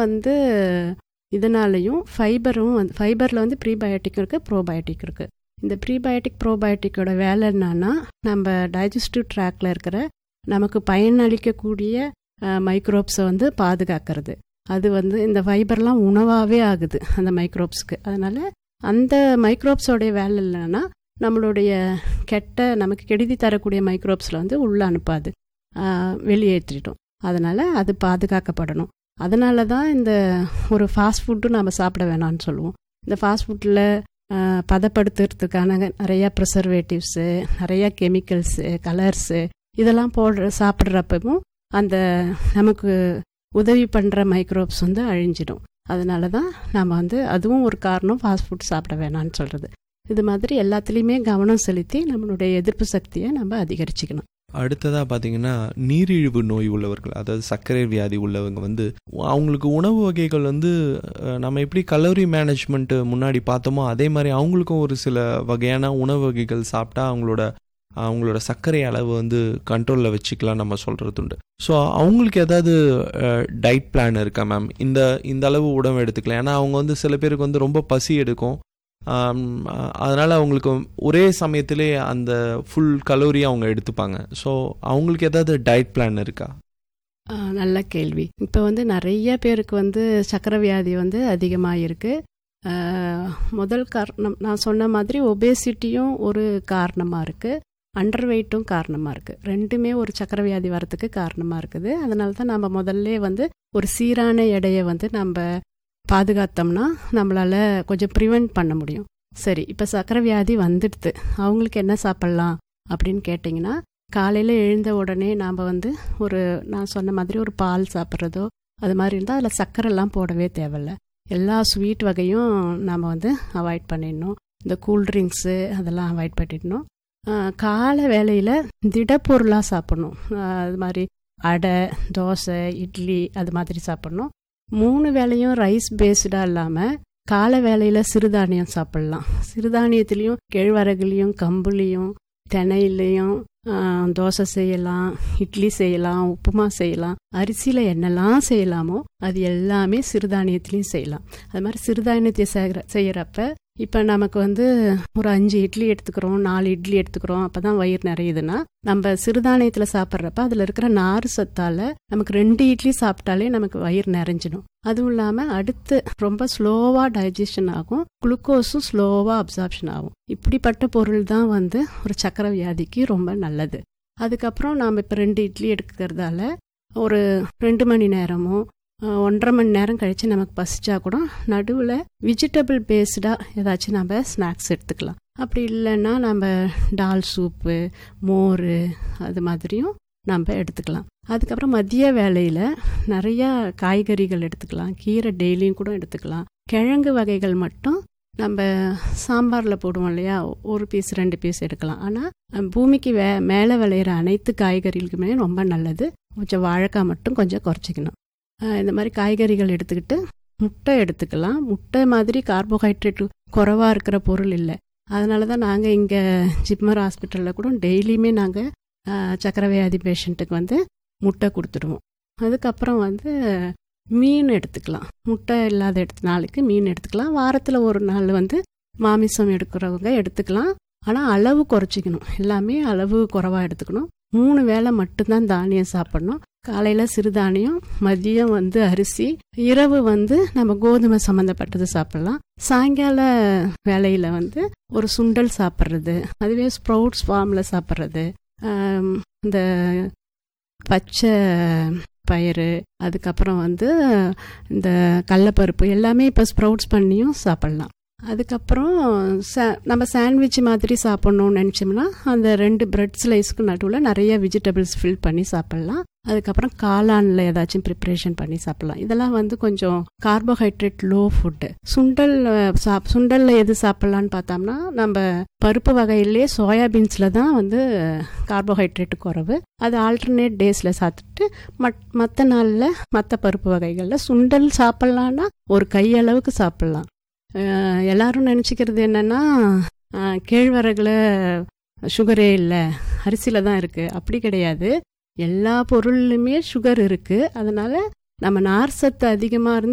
வந்து இதனாலையும் ஃபைபரும் வந்து ஃபைபரில் வந்து ப்ரீபயோட்டிக் இருக்குது ப்ரோபயோட்டிக் இருக்குது இந்த ப்ரீபயோட்டிக் ப்ரோபயோட்டிக்கோட வேலை என்னன்னா நம்ம டைஜஸ்டிவ் ட்ராக்ல இருக்கிற நமக்கு பயனளிக்கக்கூடிய மைக்ரோப்ஸை வந்து பாதுகாக்கிறது அது வந்து இந்த ஃபைபர்லாம் உணவாகவே ஆகுது அந்த மைக்ரோப்ஸ்க்கு அதனால் அந்த மைக்ரோப்ஸோடைய வேலை இல்லைன்னா நம்மளுடைய கெட்ட நமக்கு கெடுதி தரக்கூடிய மைக்ரோப்ஸில் வந்து உள்ளே அனுப்பாது வெளியேற்றிட்டோம் அதனால் அது பாதுகாக்கப்படணும் அதனால தான் இந்த ஒரு ஃபாஸ்ட் ஃபுட்டும் நம்ம சாப்பிட வேணாம்னு சொல்லுவோம் இந்த ஃபாஸ்ட் ஃபுட்டில் பதப்படுத்துறதுக்கான நிறையா ப்ரிசர்வேட்டிவ்ஸு நிறையா கெமிக்கல்ஸு கலர்ஸு இதெல்லாம் போடுற சாப்பிட்றப்பவும் அந்த நமக்கு உதவி பண்ணுற மைக்ரோப்ஸ் வந்து அழிஞ்சிடும் அதனால தான் நம்ம வந்து அதுவும் ஒரு காரணம் ஃபாஸ்ட் ஃபுட் சாப்பிட வேணாம்னு சொல்கிறது இது மாதிரி எல்லாத்துலேயுமே கவனம் செலுத்தி நம்மளுடைய எதிர்ப்பு சக்தியை நம்ம அதிகரிச்சுக்கணும் அடுத்ததாக பார்த்தீங்கன்னா நீரிழிவு நோய் உள்ளவர்கள் அதாவது சர்க்கரை வியாதி உள்ளவங்க வந்து அவங்களுக்கு உணவு வகைகள் வந்து நம்ம எப்படி கலோரி மேனேஜ்மெண்ட்டு முன்னாடி பார்த்தோமோ அதே மாதிரி அவங்களுக்கும் ஒரு சில வகையான உணவு வகைகள் சாப்பிட்டா அவங்களோட அவங்களோட சர்க்கரை அளவு வந்து கண்ட்ரோலில் வச்சுக்கலாம் நம்ம சொல்கிறது உண்டு ஸோ அவங்களுக்கு ஏதாவது டயட் பிளான் இருக்கா மேம் இந்த இந்த அளவு உணவு எடுத்துக்கலாம் ஏன்னா அவங்க வந்து சில பேருக்கு வந்து ரொம்ப பசி எடுக்கும் அதனால் அவங்களுக்கு ஒரே சமயத்திலே அந்த ஃபுல் கலோரி அவங்க எடுத்துப்பாங்க ஸோ அவங்களுக்கு ஏதாவது டயட் பிளான் இருக்கா நல்ல கேள்வி இப்போ வந்து நிறைய பேருக்கு வந்து சக்கரை வியாதி வந்து அதிகமாக இருக்குது முதல் காரணம் நான் சொன்ன மாதிரி ஒபேசிட்டியும் ஒரு காரணமாக இருக்குது அண்டர் வெயிட்டும் காரணமாக இருக்குது ரெண்டுமே ஒரு சக்கரை வியாதி வரத்துக்கு காரணமாக இருக்குது அதனால தான் நம்ம முதல்ல வந்து ஒரு சீரான எடையை வந்து நம்ம பாதுகாத்தோம்னா நம்மளால் கொஞ்சம் ப்ரிவெண்ட் பண்ண முடியும் சரி இப்போ சக்கரை வியாதி வந்துடுது அவங்களுக்கு என்ன சாப்பிட்லாம் அப்படின்னு கேட்டிங்கன்னா காலையில் எழுந்த உடனே நாம் வந்து ஒரு நான் சொன்ன மாதிரி ஒரு பால் சாப்பிட்றதோ அது மாதிரி இருந்தால் அதில் சர்க்கரைலாம் போடவே தேவையில்ல எல்லா ஸ்வீட் வகையும் நாம் வந்து அவாய்ட் பண்ணிடணும் இந்த கூல்ட்ரிங்க்ஸு அதெல்லாம் அவாய்ட் பண்ணிடணும் காலை வேலையில் திடப்பொருளாக சாப்பிட்ணும் அது மாதிரி அடை தோசை இட்லி அது மாதிரி சாப்பிட்ணும் மூணு வேலையும் ரைஸ் பேஸ்டாக இல்லாமல் காலை வேலையில் சிறுதானியம் சாப்பிட்லாம் சிறுதானியத்துலேயும் கேழ்வரகுலேயும் கம்புலேயும் தினையிலையும் தோசை செய்யலாம் இட்லி செய்யலாம் உப்புமா செய்யலாம் அரிசியில் என்னெல்லாம் செய்யலாமோ அது எல்லாமே சிறுதானியத்துலேயும் செய்யலாம் அது மாதிரி சிறுதானியத்தை செய்கிற செய்கிறப்ப இப்போ நமக்கு வந்து ஒரு அஞ்சு இட்லி எடுத்துக்கிறோம் நாலு இட்லி எடுத்துக்கிறோம் அப்போ தான் வயிறு நிறையுதுன்னா நம்ம சிறுதானியத்தில் சாப்பிட்றப்ப அதில் இருக்கிற நார் சத்தால் நமக்கு ரெண்டு இட்லி சாப்பிட்டாலே நமக்கு வயிறு நிறைஞ்சிடும் அதுவும் இல்லாமல் அடுத்து ரொம்ப ஸ்லோவாக டைஜஷன் ஆகும் குளுக்கோஸும் ஸ்லோவாக அப்சார்ப்ஷன் ஆகும் இப்படிப்பட்ட பொருள் தான் வந்து ஒரு சக்கரை வியாதிக்கு ரொம்ப நல்லது அதுக்கப்புறம் நாம் இப்போ ரெண்டு இட்லி எடுக்கிறதால ஒரு ரெண்டு மணி நேரமோ ஒன்றரை மணி நேரம் கழித்து நமக்கு பசிச்சா கூட நடுவில் வெஜிடபிள் பேஸ்டாக ஏதாச்சும் நம்ம ஸ்நாக்ஸ் எடுத்துக்கலாம் அப்படி இல்லைன்னா நம்ம டால் சூப்பு மோர் அது மாதிரியும் நம்ம எடுத்துக்கலாம் அதுக்கப்புறம் மதிய வேலையில் நிறையா காய்கறிகள் எடுத்துக்கலாம் கீரை டெய்லியும் கூட எடுத்துக்கலாம் கிழங்கு வகைகள் மட்டும் நம்ம சாம்பாரில் போடுவோம் இல்லையா ஒரு பீஸ் ரெண்டு பீஸ் எடுக்கலாம் ஆனால் பூமிக்கு வே மேலே விளையிற அனைத்து காய்கறிகளுக்குமே ரொம்ப நல்லது கொஞ்சம் வாழைக்காய் மட்டும் கொஞ்சம் குறைச்சிக்கணும் இந்த மாதிரி காய்கறிகள் எடுத்துக்கிட்டு முட்டை எடுத்துக்கலாம் முட்டை மாதிரி கார்போஹைட்ரேட் குறைவாக இருக்கிற பொருள் இல்லை அதனால தான் நாங்கள் இங்கே ஜிப்மர் ஹாஸ்பிட்டலில் கூட டெய்லியுமே நாங்கள் சக்கரை வியாதி பேஷண்ட்டுக்கு வந்து முட்டை கொடுத்துடுவோம் அதுக்கப்புறம் வந்து மீன் எடுத்துக்கலாம் முட்டை இல்லாத எடுத்த நாளுக்கு மீன் எடுத்துக்கலாம் வாரத்தில் ஒரு நாள் வந்து மாமிசம் எடுக்கிறவங்க எடுத்துக்கலாம் ஆனால் அளவு குறைச்சிக்கணும் எல்லாமே அளவு குறைவாக எடுத்துக்கணும் மூணு வேளை மட்டும்தான் தானியம் சாப்பிடணும் காலையில் சிறுதானியம் மதியம் வந்து அரிசி இரவு வந்து நம்ம கோதுமை சம்மந்தப்பட்டது சாப்பிடலாம் சாயங்கால வேலையில் வந்து ஒரு சுண்டல் சாப்பிட்றது அதுவே ஸ்ப்ரவுட்ஸ் ஃபார்மில் சாப்பிட்றது இந்த பச்சை பயிறு அதுக்கப்புறம் வந்து இந்த கடலப்பருப்பு எல்லாமே இப்போ ஸ்ப்ரவுட்ஸ் பண்ணியும் சாப்பிட்லாம் அதுக்கப்புறம் சா நம்ம சாண்ட்விச் மாதிரி சாப்பிட்ணுன்னு நினச்சோம்னா அந்த ரெண்டு பிரெட் ஸ்லைஸ்க்கு நடுவில் நிறைய வெஜிடபிள்ஸ் ஃபில் பண்ணி சாப்பிட்லாம் அதுக்கப்புறம் காளானில் ஏதாச்சும் ப்ரிப்ரேஷன் பண்ணி சாப்பிட்லாம் இதெல்லாம் வந்து கொஞ்சம் கார்போஹைட்ரேட் லோ ஃபுட்டு சுண்டல் சாப் சுண்டலில் எது சாப்பிட்லான்னு பார்த்தோம்னா நம்ம பருப்பு வகையிலே சோயாபீன்ஸில் தான் வந்து கார்போஹைட்ரேட் குறைவு அது ஆல்டர்னேட் டேஸில் சாப்பிட்டுட்டு மட் மற்ற நாளில் மற்ற பருப்பு வகைகளில் சுண்டல் சாப்பிட்லான்னா ஒரு கையளவுக்கு சாப்பிட்லாம் எல்லாரும் நினச்சிக்கிறது என்னென்னா கேழ்வரகுல சுகரே இல்லை அரிசியில் தான் இருக்குது அப்படி கிடையாது எல்லா பொருள்லையுமே சுகர் இருக்குது அதனால் நம்ம நார் சத்து அதிகமாக இருந்து